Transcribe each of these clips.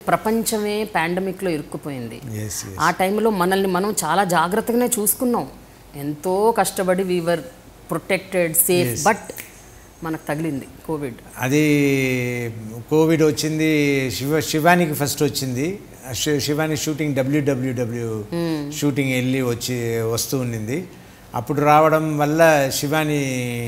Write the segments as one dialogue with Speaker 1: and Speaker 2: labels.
Speaker 1: ప్రపంచమే పాండమిక్లో ఇరుక్కుపోయింది
Speaker 2: ఎస్
Speaker 1: ఆ టైంలో మనల్ని మనం చాలా జాగ్రత్తగానే చూసుకున్నాం ఎంతో కష్టపడి వీవర్ ప్రొటెక్టెడ్ సేఫ్ బట్ మనకు తగిలింది కోవిడ్
Speaker 2: అది కోవిడ్ వచ్చింది శివ శివానికి ఫస్ట్ వచ్చింది శి- శివాని షూటింగ్ డబ్ల్యూడబ్ల్యూడబ్ల్యూ షూటింగ్ వెళ్ళి వచ్చి వస్తూ ఉండింది అప్పుడు రావడం వల్ల శివాని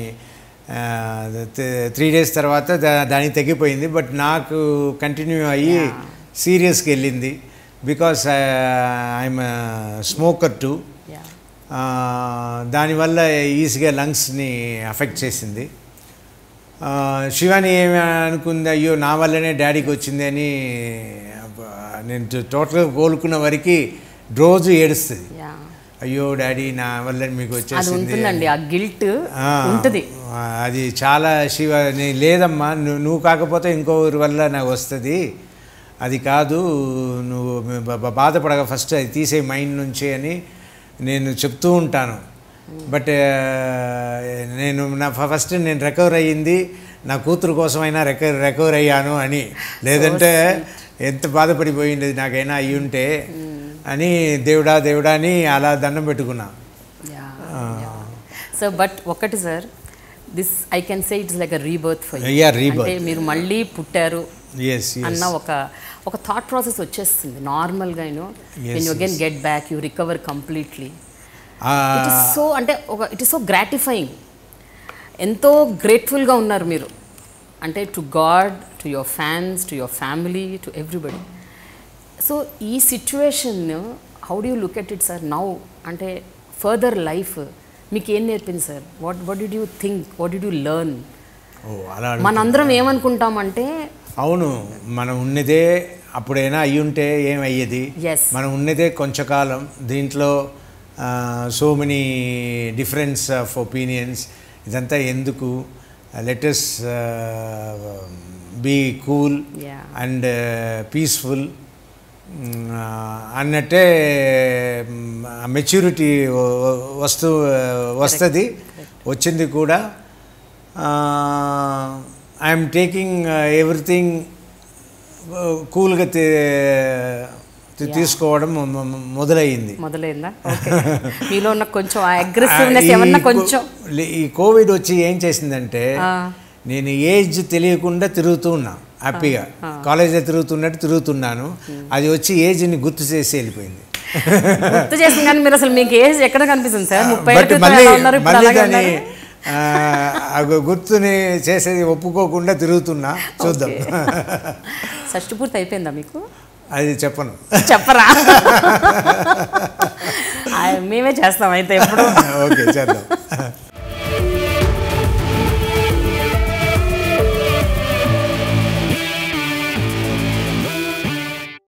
Speaker 2: త్రీ డేస్ తర్వాత దా- దానికి తగ్గిపోయింది బట్ నాకు కంటిన్యూ అయ్యి సీరియస్కి వెళ్ళింది because I'm smoker too
Speaker 1: yeah
Speaker 2: ఆ, దానివల్ల ఈజీగా లంగ్స్ని అఫెక్ట్ చేసింది ఆ, శివాని ఏమి అనుకుంది అయ్యో నా వల్లనే డాడీకి వచ్చింది అని అబ్బా, నేను టోటల్గా కోలుకున్న వరకు రోజు ఏడుస్తుంది
Speaker 1: యా
Speaker 2: అయ్యో డాడీ నా వల్ల మీకు
Speaker 1: అది
Speaker 2: వచ్చేసింది
Speaker 1: ఉంటుందండి ఆ గిల్ట్
Speaker 2: ఆ,
Speaker 1: ఉంటుంది
Speaker 2: ఆ, అది చాలా శివ నే- లేదమ్మా నువ్వు నువ్వు కాకపోతే ఇంకొకరి వల్ల నాకు వస్తుంది అది కాదు నువ్వు బ- బ- బాధపడగా ఫస్ట్ అది తీసే మైండ్ నుంచి అని నేను చెప్తూ ఉంటాను బట్ నేను నా ఫ- ఫస్ట్ నేను రికవర్ అయ్యింది నా కూతురు కోసమైనా రికవర్ రికవర్ అయ్యాను అని లేదంటే ఎంత బాధపడిపోయింది నాకైనా అయ్యి ఉంటే అని దేవుడా దేవుడా అని అలా దండం పెట్టుకున్నా
Speaker 1: సో బట్ ఒక్కటి sir this I can say it's like a rebirth for
Speaker 2: Yeah, rebirth.
Speaker 1: అంటే మీరు మళ్ళీ పుట్టారు
Speaker 2: ఎస్
Speaker 1: అన్న ఒక ఒక థాట్ ప్రాసెస్ వచ్చేస్తుంది నార్మల్గా you know
Speaker 2: Yes,
Speaker 1: when you again get back you recover completely
Speaker 2: ah,
Speaker 1: it is so అంటే ఒక ఇట్ ఇస్ సో గ్రాటిఫైయింగ్ ఎంతో గ్రేట్ఫుల్గా ఉన్నారు మీరు అంటే to God to your fans to your family to everybody so ఈ situation how do you look at it sir now అంటే further life మీకు ఏం నేర్పింది sir what what did you think what did you learn
Speaker 2: oh అలా అడుగు-
Speaker 1: మనందరం ఏమనుకుంటామంటే
Speaker 2: అవును మనం ఉన్నదే అప్పుడైనా అయ్యి ఉంటే ఏమయ్యేది
Speaker 1: Yes.
Speaker 2: మనం ఉన్నదే కొంచెంకాలం దీంట్లో so many difference of opinions ఇదంతా ఎందుకు let's be cool
Speaker 1: Yeah.
Speaker 2: And peaceful అన్నట్టే మెచ్యూరిటీ వస్తూ వస్తుంది వచ్చింది కూడా ఐఎమ్ టేకింగ్ ఎవ్రీథింగ్ కూల్గా తీసుకోవడం మొ- మొ- మొదలయ్యింది
Speaker 1: మొదలైందా ఓకే మీలో ఉన్న కొంచెం ఆ అగ్రెసివ్నెస్
Speaker 2: ఈ
Speaker 1: ఏమన్నా
Speaker 2: కో-
Speaker 1: కొంచెం
Speaker 2: లే- ఈ కోవిడ్ వచ్చి ఏం చేసిందంటే
Speaker 1: ఆ.
Speaker 2: నేను ఏజ్ తెలియకుండా తిరుగుతూ ఉన్నా హ్యాపీగా కాలేజీలో తిరుగుతున్నట్టు తిరుగుతున్నాను అది వచ్చి ఏజ్ని గుర్తు చేసి వెళ్ళిపోయింది
Speaker 1: గుర్తు చేసిన కానీ మీరు అసలు మీకు ఏజ్ ఎక్కడ కనిపిస్తుంది సార్ ముప్పై ఏళ్ళ
Speaker 2: బట్
Speaker 1: క్రితం
Speaker 2: మళ్ళీ
Speaker 1: ఎలా ఉన్నారు ఇప్పుడు
Speaker 2: మళ్ళీ
Speaker 1: అలాగే
Speaker 2: దాన్ని
Speaker 1: ఉన్నారు?
Speaker 2: ఆ, ఆ గుర్తుని చేసేది ఒప్పుకోకుండా తిరుగుతున్నా చూద్దాం
Speaker 1: షష్టి పూర్తి అయిపోయిందా మీకు
Speaker 2: అది చెప్పను
Speaker 1: చెప్పరా ఆ, మేమే చేస్తాం అయితే ఎప్పుడు
Speaker 2: ఓకే చేద్దాం